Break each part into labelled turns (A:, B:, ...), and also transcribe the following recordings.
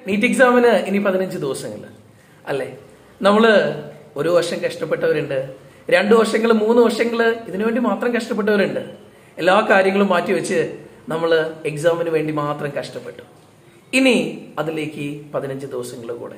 A: NEET എക്സാമിന് ഇനി പതിനഞ്ച് ദിവസങ്ങൾ അല്ലേ നമ്മള് ഒരു വർഷം കഷ്ടപ്പെട്ടവരുണ്ട് രണ്ടു വർഷങ്ങൾ മൂന്ന് വർഷങ്ങൾ ഇതിനു വേണ്ടി മാത്രം കഷ്ടപ്പെട്ടവരുണ്ട് എല്ലാ കാര്യങ്ങളും മാറ്റിവെച്ച് നമ്മൾ എക്സാമിന് വേണ്ടി മാത്രം കഷ്ടപ്പെട്ടു ഇനി അതിലേക്ക് പതിനഞ്ച് ദിവസങ്ങൾ കൂടെ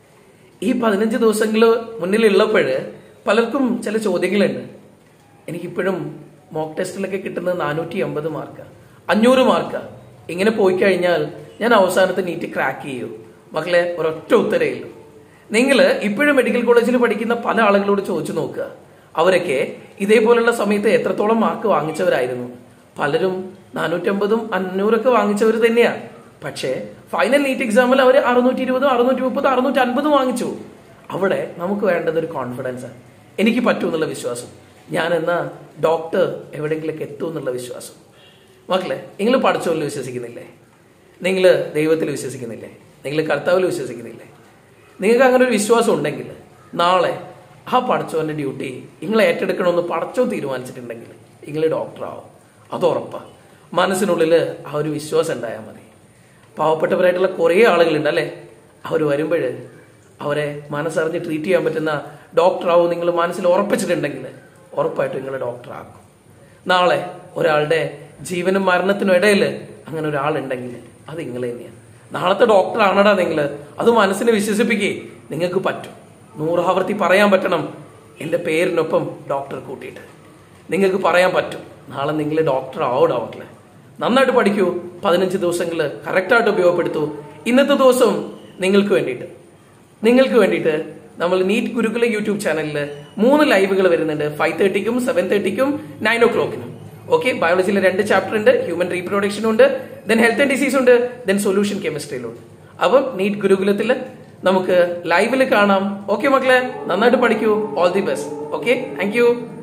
A: ഈ പതിനഞ്ച് ദിവസങ്ങൾ മുന്നിലുള്ളപ്പോൾ പലർക്കും ചില ചോദ്യങ്ങളുണ്ട് എനിക്കിപ്പോഴും മോക്ക് ടെസ്റ്റിലൊക്കെ കിട്ടുന്നത് നാനൂറ്റി അമ്പത് മാർക്കാ അഞ്ഞൂറ് മാർക്കാ ഇങ്ങനെ പോയി കഴിഞ്ഞാൽ ഞാൻ അവസാനത്തെ നീറ്റ് ക്രാക്ക് ചെയ്യൂ മക്കളെ ഒരൊറ്റ ഉത്തരേ ഉള്ളൂ നിങ്ങൾ ഇപ്പോഴും മെഡിക്കൽ കോളേജിൽ പഠിക്കുന്ന പല ആളുകളോട് ചോദിച്ചു നോക്കുക അവരൊക്കെ ഇതേപോലുള്ള സമയത്ത് എത്രത്തോളം മാർക്ക് വാങ്ങിച്ചവരായിരുന്നു പലരും നാനൂറ്റമ്പതും അഞ്ഞൂറൊക്കെ വാങ്ങിച്ചവർ തന്നെയാണ് പക്ഷേ ഫൈനൽ നീറ്റ് എക്സാമിൽ അവർ അറുന്നൂറ്റി ഇരുപതും അറുന്നൂറ്റി മുപ്പതും അറുന്നൂറ്റി അൻപതും വാങ്ങിച്ചു അവിടെ നമുക്ക് വേണ്ടത് ഒരു കോൺഫിഡൻസ് ആണ് എനിക്ക് പറ്റും എന്നുള്ള വിശ്വാസം ഞാൻ എന്നാ ഡോക്ടർ എവിടെയെങ്കിലൊക്കെ എത്തും എന്നുള്ള വിശ്വാസം മക്കളെ നിങ്ങൾ പഠിച്ചോലിൽ വിശ്വസിക്കുന്നില്ലേ നിങ്ങൾ ദൈവത്തിൽ വിശ്വസിക്കുന്നില്ലേ നിങ്ങൾ കർത്താവിൽ വിശ്വസിക്കുന്നില്ലേ നിങ്ങൾക്ക് അങ്ങനെ ഒരു വിശ്വാസം ഉണ്ടെങ്കിൽ നാളെ ആ പഠിച്ചവന്റെ ഡ്യൂട്ടി നിങ്ങൾ ഏറ്റെടുക്കണമെന്ന് പഠിച്ചോ തീരുമാനിച്ചിട്ടുണ്ടെങ്കിൽ നിങ്ങൾ ഡോക്ടറാവും അത് ഉറപ്പാ മനസ്സിനുള്ളിൽ ആ ഒരു വിശ്വാസം ഉണ്ടായാൽ മതി പാവപ്പെട്ടവരായിട്ടുള്ള കുറേ ആളുകളുണ്ട് അല്ലേ അവർ വരുമ്പോൾ അവരെ മനസ്സറിഞ്ഞ് ട്രീറ്റ് ചെയ്യാൻ പറ്റുന്ന ഡോക്ടറാവും നിങ്ങൾ മനസ്സിൽ ഉറപ്പിച്ചിട്ടുണ്ടെങ്കിൽ ഉറപ്പായിട്ടും നിങ്ങൾ ഡോക്ടറാക്കും നാളെ ഒരാളുടെ ജീവനും മരണത്തിനും ഇടയിൽ അങ്ങനെ ഒരാളുണ്ടെങ്കിൽ അത് നിങ്ങൾ തന്നെയാണ് നാളത്തെ ഡോക്ടറാണടാ നിങ്ങൾ അത് മനസ്സിനെ വിശ്വസിപ്പിക്കേ നിങ്ങൾക്ക് പറ്റും നൂറാവർത്തി പറയാൻ പറ്റണം എൻ്റെ പേരിനൊപ്പം ഡോക്ടർ കൂട്ടിയിട്ട് നിങ്ങൾക്ക് പറയാൻ പറ്റും നാളെ നിങ്ങൾ ഡോക്ടർ ആവും മക്കളെ നന്നായിട്ട് പഠിക്കൂ പതിനഞ്ച് ദിവസങ്ങൾ കറക്റ്റായിട്ട് ഉപയോഗപ്പെടുത്തൂ ഇന്നത്തെ ദിവസം നിങ്ങൾക്ക് വേണ്ടിയിട്ട് നിങ്ങൾക്ക് വേണ്ടിയിട്ട് നമ്മൾ നീറ്റ് ഗുരുകുല യൂട്യൂബ് ചാനലിൽ മൂന്ന് ലൈവുകൾ വരുന്നുണ്ട് ഫൈവ് തേർട്ടിക്കും സെവൻ തേർട്ടിക്കും നയൻ ഓ ക്ലോക്കിനും ഓക്കെ ബയോളജിയിലെ രണ്ട് ചാപ്റ്റർ ഉണ്ട് ഹ്യൂമൻ റീപ്രൊഡക്ഷൻ ഉണ്ട് ദെൻ ഹെൽത്ത് ആൻഡ് ഡിസീസ് ഉണ്ട് ദെൻ സൊല്യൂഷൻ കെമിസ്ട്രിയിലുണ്ട് അപ്പം നീറ്റ് ഗുരുകുലത്തിൽ നമുക്ക് ലൈവിൽ കാണാം ഓക്കെ മക്കളെ നന്നായിട്ട് പഠിക്കൂ all the best okay thank U